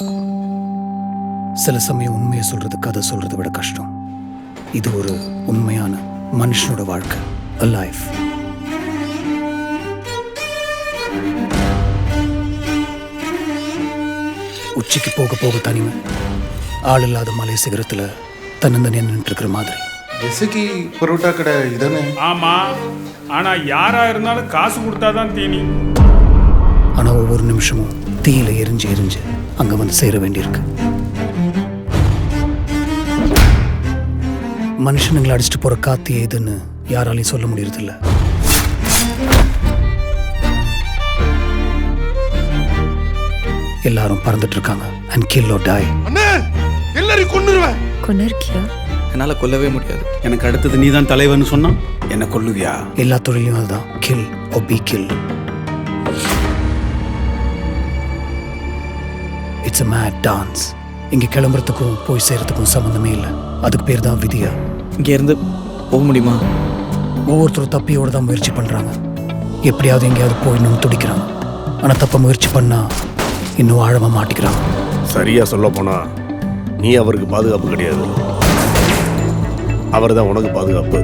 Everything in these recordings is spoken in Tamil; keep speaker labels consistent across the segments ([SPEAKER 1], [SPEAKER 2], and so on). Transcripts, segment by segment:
[SPEAKER 1] சில சமயம் உண்மையை சொல்றது கதை சொல்றதை விட கஷ்டம் இது ஒரு உண்மையான மனுஷனோட வாழ்க்கை a life உச்சிக்கு போக போக தனிமை ஆள் இல்லாத மலை சிகரத்துல தன்னந்தனியா நின்றுட்டு இருக்கிற மாதிரி
[SPEAKER 2] ஜெசிக்கு பரோட்டா கடை இதானே
[SPEAKER 3] ஆமா ஆனா யாரா இருந்தாலும் காசு கொடுத்தாதான் தீனி
[SPEAKER 1] ஆனா ஒவ்வொரு நிமிஷமும் தீயில எரிஞ்சு எரிஞ்சு அங்க வந்து சேர வேண்டியிருக்கு மனுஷனுங்களை அடிச்சுட்டு போற காத்து ஏதுன்னு யாராலையும் சொல்ல முடியறதில்ல எல்லாரும் பறந்துட்டு இருக்காங்க அண்ட் கில் or die
[SPEAKER 2] அண்ணே எல்லாரையும் கொன்னுருவேன்
[SPEAKER 4] கொண்டு இருக்கியா
[SPEAKER 5] என்னால் கொல்லவே முடியாது எனக்கு அடுத்தது நீ தான் தலைவன்னு சொன்னா என்ன கொல்லுவியா
[SPEAKER 1] எல்லா தொழிலையும் அதுதான் kill or be kill it's a mad dance இங்க கிளம்புறதுக்கும் போய் சேர்றதுக்கும் சம்மந்தமே இல்லை அதுக்கு பேர் தான் விதியா
[SPEAKER 5] இங்கேருந்து போக முடியுமா
[SPEAKER 1] ஒவ்வொருத்தரும் தப்பியோட தான் முயற்சி பண்றாங்க எப்படியாவது எங்கேயாவது போயிடணும்னு துடிக்கிறாங்க ஆனா தப்ப முயற்சி பண்ணா இன்னும் ஆழமா மாட்டிக்கிறாங்க
[SPEAKER 6] சரியா சொல்ல போனா நீ அவருக்கு பாதுகாப்பு கிடையாது அவர் தான் உனக்கு பாதுகாப்பு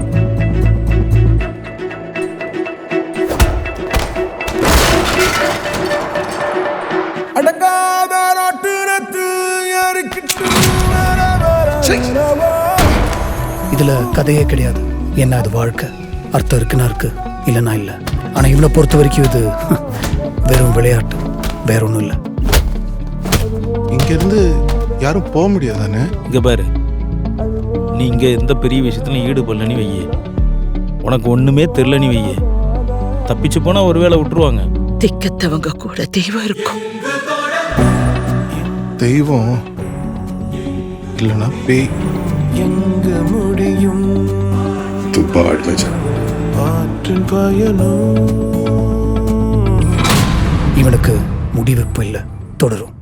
[SPEAKER 1] இதுல கதையே கிடையாது என்ன அது வாழ்க்கை அர்த்தம் இருக்குன்னா இருக்கு இல்லைன்னா இல்லை ஆனா இவனை பொறுத்த வரைக்கும் இது வெறும் விளையாட்டு வேற ஒன்றும் இல்லை
[SPEAKER 2] இங்க இருந்து யாரும் போக முடியாதானே
[SPEAKER 7] இங்க பாரு நீ இங்க எந்த பெரிய விஷயத்துலையும் ஈடுபடலன்னு வையே உனக்கு ஒண்ணுமே தெரிலன்னு வையே தப்பிச்சு போனா ஒருவேளை விட்டுருவாங்க
[SPEAKER 8] திக்கத்தவங்க கூட தெய்வம் இருக்கும்
[SPEAKER 2] தெய்வம் இல்லைன்னா பேய்
[SPEAKER 1] இவனுக்கு முடிவெப்பு இல்லை தொடரும்